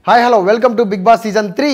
hi hello welcome to Bigg Boss season three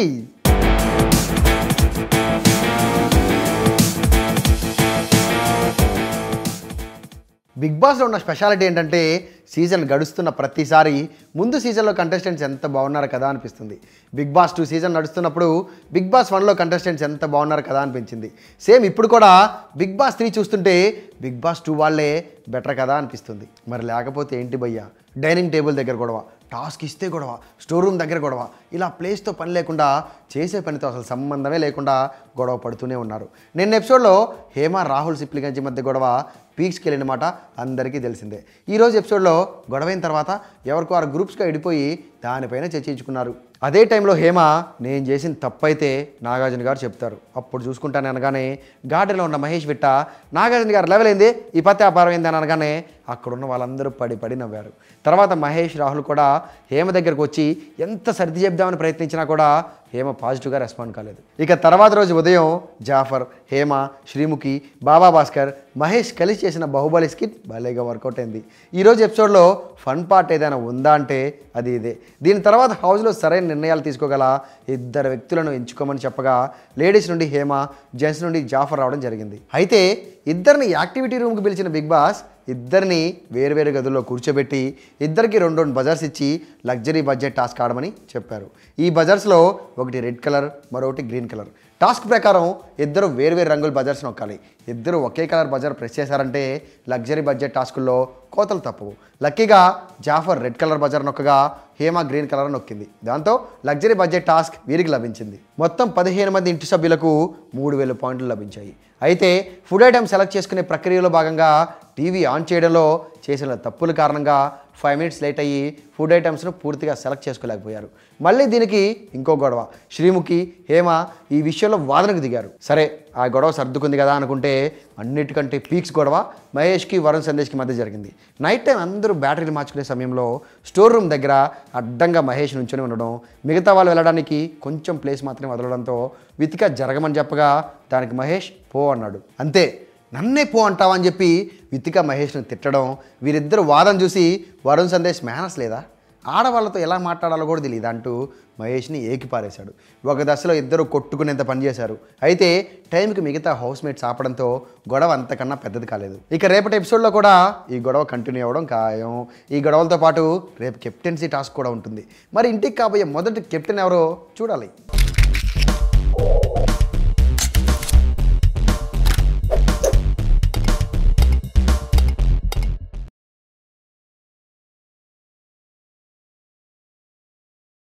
Bigg బాస్లో ఉన్న speciality ఏంటంటే season గడుస్తున్న ప్రతిసారి ముందు సీజన్లో కంటెస్టెంట్స్ ఎంత బాగున్నారు కదా అనిపిస్తుంది బిగ్ బాస్ టూ సీజన్ నడుస్తున్నప్పుడు బిగ్ బాస్ వన్లో కంటెస్టెంట్స్ ఎంత బాగున్నారు కదా అనిపించింది సేమ్ ఇప్పుడు కూడా బిగ్ బాస్ త్రీ చూస్తుంటే బిగ్ బాస్ టూ వాళ్ళే బెటర్ కదా అనిపిస్తుంది మరి లేకపోతే ఏంటి భయ్యా డైనింగ్ టేబుల్ దగ్గర గొడవ టాస్క్ ఇస్తే గొడవ స్టోర్ రూమ్ దగ్గర గొడవ ఇలా ప్లేస్తో పని లేకుండా చేసే పనితో అసలు సంబంధమే లేకుండా గొడవ పడుతూనే ఉన్నారు నిన్న ఎపిసోడ్లో హేమ రాహుల్ సిప్లిగంజి మధ్య గొడవ పీక్స్కి వెళ్ళిన మాట అందరికీ తెలిసిందే ఈరోజు ఎపిసోడ్లో గొడవ అయిన తర్వాత ఎవరికి వారు గ్రూప్స్గా విడిపోయి దానిపైన చర్చించుకున్నారు అదే టైంలో హేమ నేను చేసిన తప్పైతే నాగార్జున గారు చెప్తారు అప్పుడు చూసుకుంటాను అనగానే గార్డెన్లో ఉన్న మహేష్ బిట్ట నాగార్జున గారు లెవెల్ ఏంది ఈ పత్తి వ్యాపారం ఏంది అని అనగానే అక్కడున్న వాళ్ళందరూ పడి పడి నవ్వారు తర్వాత మహేష్ రాహుల్ కూడా హేమ దగ్గరకు వచ్చి ఎంత సర్ది చెప్దామని ప్రయత్నించినా కూడా హేమ పాజిటివ్గా రెస్పాండ్ కాలేదు ఇక తర్వాత రోజు ఉదయం జాఫర్ హేమ శ్రీముఖి బాబా భాస్కర్ మహేష్ కలిసి చేసిన బాహుబలి స్కిట్ భలేగా వర్కౌట్ అయింది ఈరోజు ఎపిసోడ్లో ఫన్ పార్ట్ ఏదైనా ఉందా అంటే అది ఇదే దీని తర్వాత హౌస్లో సరైన నిర్ణయాలు తీసుకోగల ఇద్దరు వ్యక్తులను ఎంచుకోమని చెప్పగా లేడీస్ నుండి హేమ జెంట్స్ నుండి జాఫర్ రావడం జరిగింది అయితే ఇద్దరిని యాక్టివిటీ రూమ్కి పిలిచిన బిగ్ బాస్ ఇద్దరిని వేరువేరు గదుల్లో కూర్చోబెట్టి ఇద్దరికి రెండు రెండు బజార్స్ ఇచ్చి లగ్జరీ బడ్జెట్ టాస్క్ ఆడమని చెప్పారు ఈ బజార్స్లో ఒకటి రెడ్ కలర్ మరొకటి గ్రీన్ కలర్ టాస్క్ ప్రకారం ఇద్దరు వేరువేరు రంగుల బజార్స్ నొక్కాలి ఇద్దరు ఒకే కలర్ బజార్ ప్రెస్ చేశారంటే లగ్జరీ బడ్జెట్ టాస్కుల్లో కోతలు తప్పవు లక్కీగా జాఫర్ రెడ్ కలర్ బజార్ నొక్కగా హేమ గ్రీన్ కలర్ నొక్కింది దాంతో లగ్జరీ బడ్జెట్ టాస్క్ వీరికి లభించింది మొత్తం పదిహేను మంది ఇంటి సభ్యులకు మూడు వేల పాయింట్లు లభించాయి అయితే ఫుడ్ ఐటమ్ సెలెక్ట్ చేసుకునే ప్రక్రియలో భాగంగా టీవీ ఆన్ చేయడంలో చేసిన తప్పుల కారణంగా ఫైవ్ మినిట్స్ లేట్ అయ్యి ఫుడ్ ఐటమ్స్ను పూర్తిగా సెలెక్ట్ చేసుకోలేకపోయారు మళ్ళీ దీనికి ఇంకో గొడవ శ్రీముఖి హేమ ఈ విషయంలో వాదనకు దిగారు సరే ఆ గొడవ సర్దుకుంది కదా అనుకుంటే అన్నిటికంటే పీక్స్ గొడవ మహేష్కి వరుణ్ సందేశ్కి మధ్య జరిగింది నైట్ టైం అందరూ బ్యాటరీలు మార్చుకునే సమయంలో స్టోర్ రూమ్ దగ్గర అడ్డంగా మహేష్ నుంచొని ఉండడం మిగతా వాళ్ళు వెళ్ళడానికి కొంచెం ప్లేస్ మాత్రమే వదలడంతో వితిక జరగమని చెప్పగా దానికి మహేష్ పో అన్నాడు అంతే నన్నే పో అంటావా అని చెప్పి వితిక మహేష్ను తిట్టడం వీరిద్దరు వాదన చూసి వరుణ్ సందేశ్ మేనస్ లేదా ఆడవాళ్ళతో ఎలా మాట్లాడాలో కూడా తెలియదు అంటూ మహేష్ని ఏకిపారేశాడు ఒక దశలో ఇద్దరు కొట్టుకునేంత పనిచేశారు అయితే టైంకి మిగతా హౌస్ మేట్స్ ఆపడంతో గొడవ అంతకన్నా పెద్దది కాలేదు ఇక రేపటి ఎపిసోడ్లో కూడా ఈ గొడవ కంటిన్యూ అవ్వడం ఖాయం ఈ గొడవలతో పాటు రేపు కెప్టెన్సీ టాస్క్ కూడా ఉంటుంది మరి ఇంటికి కాబోయే మొదటి కెప్టెన్ ఎవరో చూడాలి